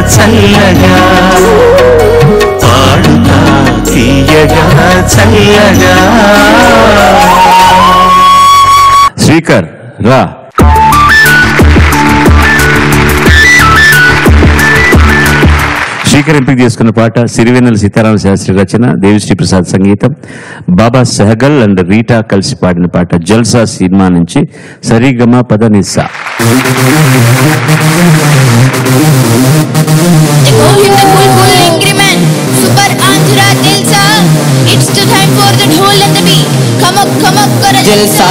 చల్లగా పాడుతా తీయగా చల్లగా శ్రీకర్ రా శ్రీకర్ ఎంపిక చేసుకున్న పాట సిరివెన్నెల సీతారామ శాస్త్రి రచన దేవిశ్రీ ప్రసాద్ సంగీతం బాబా సెహగల్ అండ్ రీటా కలిసి పాడిన పాట జల్సా సినిమా నుంచి సరిగమ పదనిస్సా Go hit the full full increment. Super Andhra Jalsa. It's the time for the whole and the beat. Come up, come up, kara Jalsa.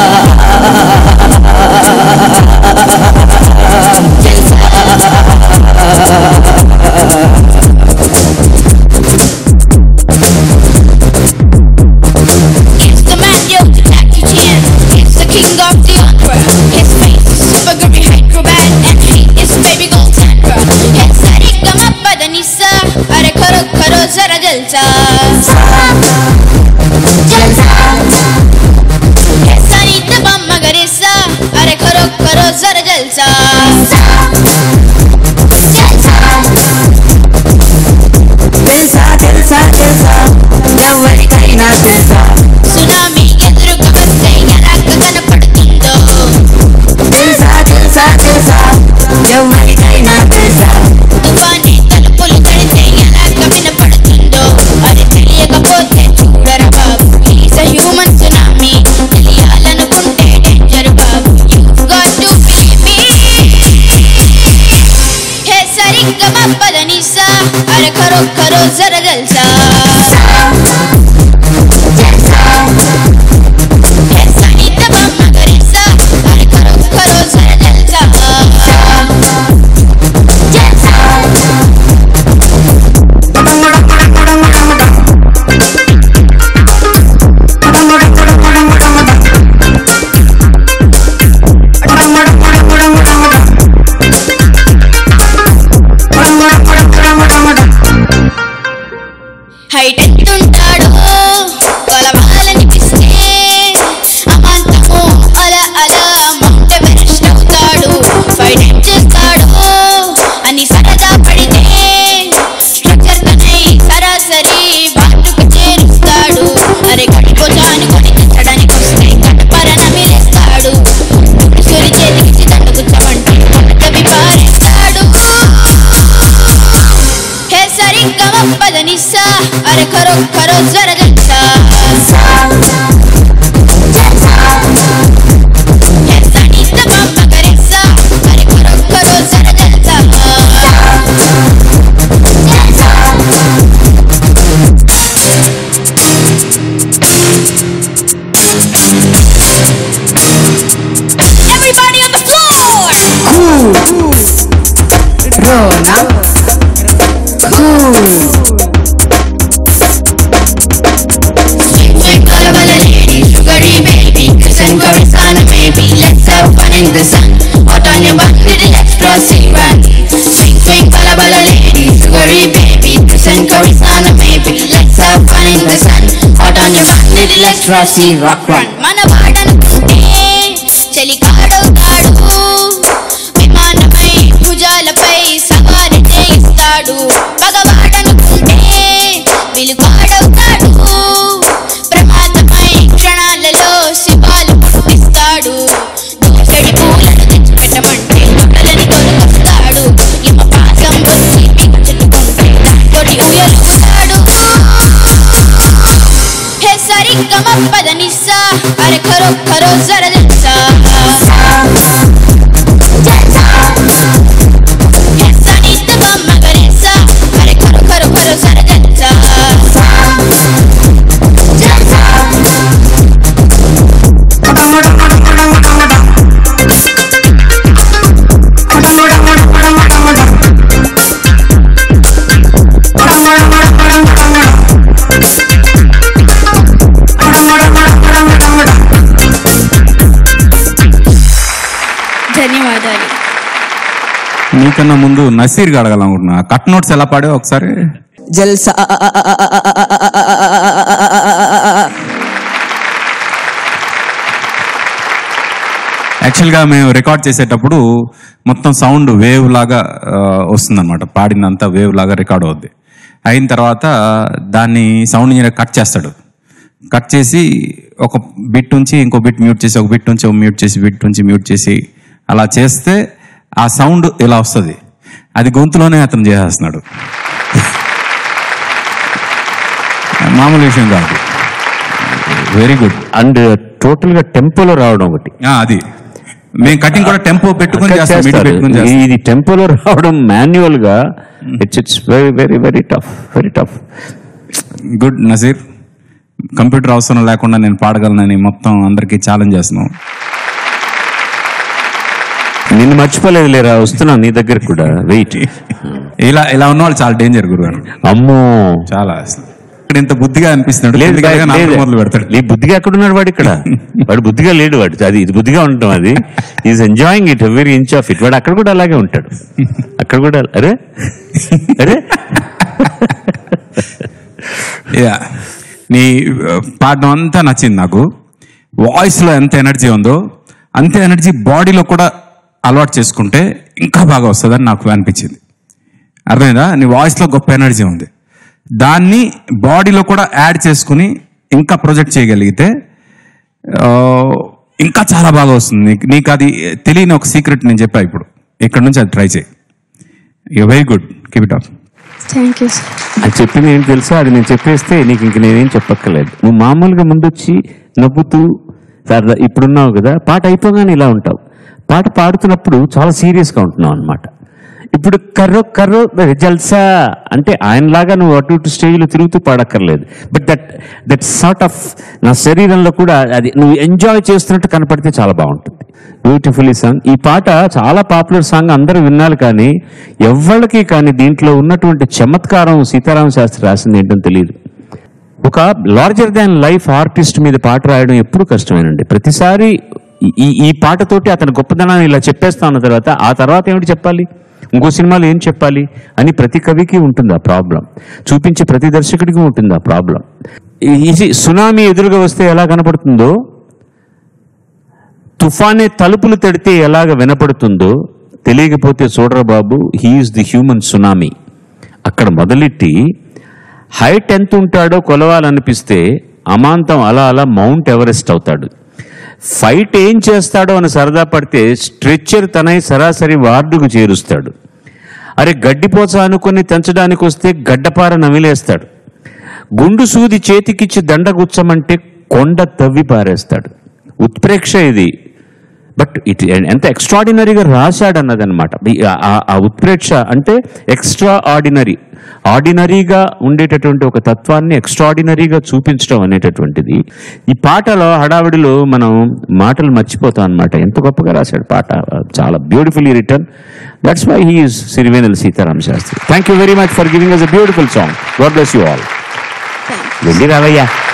It's the man, yo, Jackie Chan. It's the king of the opera. His face is super groovy acrobat, and he is baby gold Sandra. Hey, sari gama padanisa, are karo karo zara jalsa. Jalsa. Hey, sari taba magarisa, are karo karo zara jalsa. Jalsa. తెలుసా తెలుసా తెలుసా ఎవరికైనా తెలుసా tsunami ఎదురుగా వస్తే ఎలా కనపడుతుందో తెలుసా తెలుసా తెలుసా ఎవరికైనా తెలుసా తుఫానే తలుపులు తడితే ఎలా వినపడుతుందో అది తెలియకపోతే చూడరు బాబు ఈస్ హ్యూమన్ సునామీ తెలియాలనుకుంటే డేంజర్ బాబు you got to be hey సరిగ్గమ పదనిసా అరే కరో కరో జర జల్సా హే సరిత బమ్మ గరిసా అరే కరో కరో జర జల్సా జల్సా హైట్ ఎంతుంటాడో కొలవాలనిపిస్తే అమాంతము అలా అలా మౌంట్ ఎవరెస్ట్ అవుతాడు ఫైట్ ఏం చేస్తాడో అని సరదా పడితే స్ట్రక్చర్ తనై సరాసరి వాటుకు చేరుస్తాడు అరే గడిపోతాను కొని తెచ్చడానికి వస్తే గడపర నమిలేస్తాడు సురి చేతికి దండుకు చవంటి కొనతవి పారేస్తాడు హే సరిగ్గమ పదనిసా అరే కరో కరో జర జల్సా హే సనిత బమ్మ గరిసా అరే కరో కరో జర జల్సా Everybody on the floor! రోనా Swing, swing, kalabala lady, sugary baby, kiss and caress on a baby. Let's have fun in the sun. Hot on your butt, little extra sea run. Swing, swing, kalabala lady, sugary baby, kiss and caress on a baby. Let's have fun in the sun. Hot on your butt, little extra sea rock run. మన వాడనుకుంటే చలికాడవుతాడు విమానమై భుజాలపై సవారి చేయిస్తాడు పగవాడనుకుంటే వెలుగాడవుతాడు ప్రమాదమై క్షణాలలో శివాలు పుట్టిస్తాడు దోసడి పూలను తెచ్చిపెట్టమంటే దొంగలని కొనుకొస్తాడు యమ పాసం వచ్చి పిచ్చుకుంటే దాకొడి ఉయలుతాడు హే సరిగ్గమ పదనిసా అరే కరో కరో జర జల్సా హే సనిత బమ్మ గరిసా అరే కరో కరో కరో జర జల్సా ధన్యవాదాలు నీకన్నా ముందు నసీర్ అడగాలనుకుంటున్నా కట్ నోట్స్ ఎలా పాడే ఒకసారి జల్సా యాక్చువల్గా మేము రికార్డ్ చేసేటప్పుడు మొత్తం సౌండ్ వేవ్ లాగా వస్తుంది అనమాట పాడిందంతా వేవ్ లాగా రికార్డ్ అవుద్ది అయిన తర్వాత దాన్ని సౌండ్ ఇంజనీర్ కట్ చేస్తాడు కట్ చేసి ఒక బిట్ నుంచి ఇంకో బిట్ మ్యూట్ చేసి ఒక బిట్ నుంచి మ్యూట్ చేసి బిట్ నుంచి మ్యూట్ చేసి అలా చేస్తే ఆ సౌండ్ ఇలా వస్తుంది అది గొంతులోనే అతను చేసేస్తున్నాడు మామూలు విషయం కాదు వెరీ గుడ్ అండ్ టోటల్ గా టెంపోలో రావడం ఒకటి అది మేము కటింగ్ కూడా టెంపో పెట్టుకొని చేస్తాం మిడి చేస్తారు. పెట్టుకొని చేస్తాం ఇది టెంపోలో రావడం మాన్యువల్ గా it's it's very very very tough very tough good Nazir computer అవసరం లేకుండా నేను పాడగలనని మొత్తం అందరికీ ఛాలెంజ్ చేస్తున్నాం నిన్ను మర్చిపోలేదు లేరా వస్తున్నా నీ దగ్గర కూడా వెయిట్ ఇలా ఇలా ఉన్న వాళ్ళు చాలా డేంజర్ గురుగారు అమ్మో చాలా ఇక్కడ ఇంత బుద్ధిగా అనిపిస్తున్నాడు లేదు ఎందుకంటే నాకు లేదు. మొదలు పెడతాడు నీ బుద్ధిగా ఎక్కడ ఉన్నాడు వాడు ఇక్కడ వాడు బుద్ధిగా లేడు వాడు అది ఇది బుద్ధిగా ఉండటం అది is enjoying it every inch of it వాడు అక్కడ కూడా అలాగే ఉంటాడు అక్కడ కూడా అరే అరే యా నీ ఆ, పాడడం అంతా నచ్చింది నాకు వాయిస్ లో ఎంత ఎనర్జీ ఉందో అంతే ఎనర్జీ బాడీలో కూడా అలవాటు చేసుకుంటే ఇంకా బాగా వస్తుందని నాకు అనిపించింది అర్థమైందా నీ వాయిస్ లో గొప్ప ఎనర్జీ ఉంది దాన్ని బాడీలో కూడా యాడ్ చేసుకుని ఇంకా ప్రొజెక్ట్ చేయగలిగితే ఆ, ఇంకా చాలా బాగా వస్తుంది నీకు నీకు అది తెలియని ఒక సీక్రెట్ నేను చెప్పా ఇప్పుడు ఇక్కడ నుంచి అది ట్రై చేయి you very good keep it up thank you sir అది చెప్పింది ఏం తెలుసా అది నేను చెప్పేస్తే నీకు ఇంక నేనేం చెప్పక్కర్లేదు నువ్వు మామూలుగా ముందొచ్చి నవ్వుతూ సరదా ఇప్పుడున్నావు కదా పాట అయిపోగానే ఇలా ఉంటావు పాట పాడుతున్నప్పుడు చాలా సీరియస్గా ఉంటున్నావు అనమాట ఇప్పుడు కర్రో కర్రో జల్సా అంటే ఆయనలాగా నువ్వు అటు ఇటు స్టేజ్లో తిరుగుతూ పాడక్కర్లేదు but that that sort of నా శరీరంలో కూడా అది నువ్వు ఎంజాయ్ చేస్తున్నట్టు కనపడితే చాలా బాగుంటుంది బ్యూటిఫుల్లీ సాంగ్ ఈ పాట చాలా పాపులర్ సాంగ్ అందరూ విన్నారు కానీ ఎవ్వరికి కానీ దీంట్లో ఉన్నటువంటి చమత్కారం సీతారామ శాస్త్రి రాసింది ఏంటో తెలియదు ఒక లార్జర్ దాన్ లైఫ్ ఆర్టిస్ట్ మీద పాట రాయడం ఎప్పుడు కష్టమేనండి ప్రతిసారి ఈ ఈ పాటతోటి అతని గొప్పదనాన్ని ఇలా చెప్పేస్తా ఉన్న తర్వాత ఆ తర్వాత ఏమిటి చెప్పాలి ఇంకో సినిమాలో ఏం చెప్పాలి అని ప్రతి కవికి ఉంటుంది ఆ ప్రాబ్లం చూపించే ప్రతి దర్శకుడికి ఉంటుంది ఆ ప్రాబ్లం ఇది సునామీ ఎదురుగా వస్తే ఎలా కనపడుతుందో తుఫానే తలుపులు తడితే ఎలాగ వినపడుతుందో తెలియకపోతే చూడరా బాబు హీఈస్ ది హ్యూమన్ సునామీ అక్కడ మొదలెట్టి హైట్ ఎంత ఉంటాడో కొలవాలనిపిస్తే అమాంతం అలా అలా మౌంట్ ఎవరెస్ట్ అవుతాడు ఫైట్ ఏం చేస్తాడో అని సరదా పడితే స్ట్రెచ్చర్ తనై సరాసరి వార్డుకు చేరుస్తాడు అరే గడ్డిపోచ అనుకుని తెంచడానికి వస్తే గడ్డపార నమిలేస్తాడు గుండు సూది చేతికిచ్చి దండగుచ్చమంటే కొండ తవ్వి పారేస్తాడు ఉత్ప్రేక్ష ఇది బట్ ఇట్ ఎంత ఎక్స్ట్రాడినరీగా రాశాడు అన్నదన్నమాట ఈ- ఆ- ఆ- ఆ ఉత్ప్రేక్ష అంటే ఎక్స్ట్రా ఆర్డినరీ ఆర్డినరీగా ఉండేటటువంటి ఒక తత్వాన్ని ఎక్స్ట్రాడినరీగా చూపించడం అనేటటువంటిది ఈ పాటలో హడావిడిలో మనం మాటలు మర్చిపోతాం అనమాట ఎంత గొప్పగా రాశాడు పాట చాలా beautifully written that's why he is Sirivennela Sitarama Sastry thank you very much for giving us a beautiful song God bless you all వెళ్ళి రావయ్యా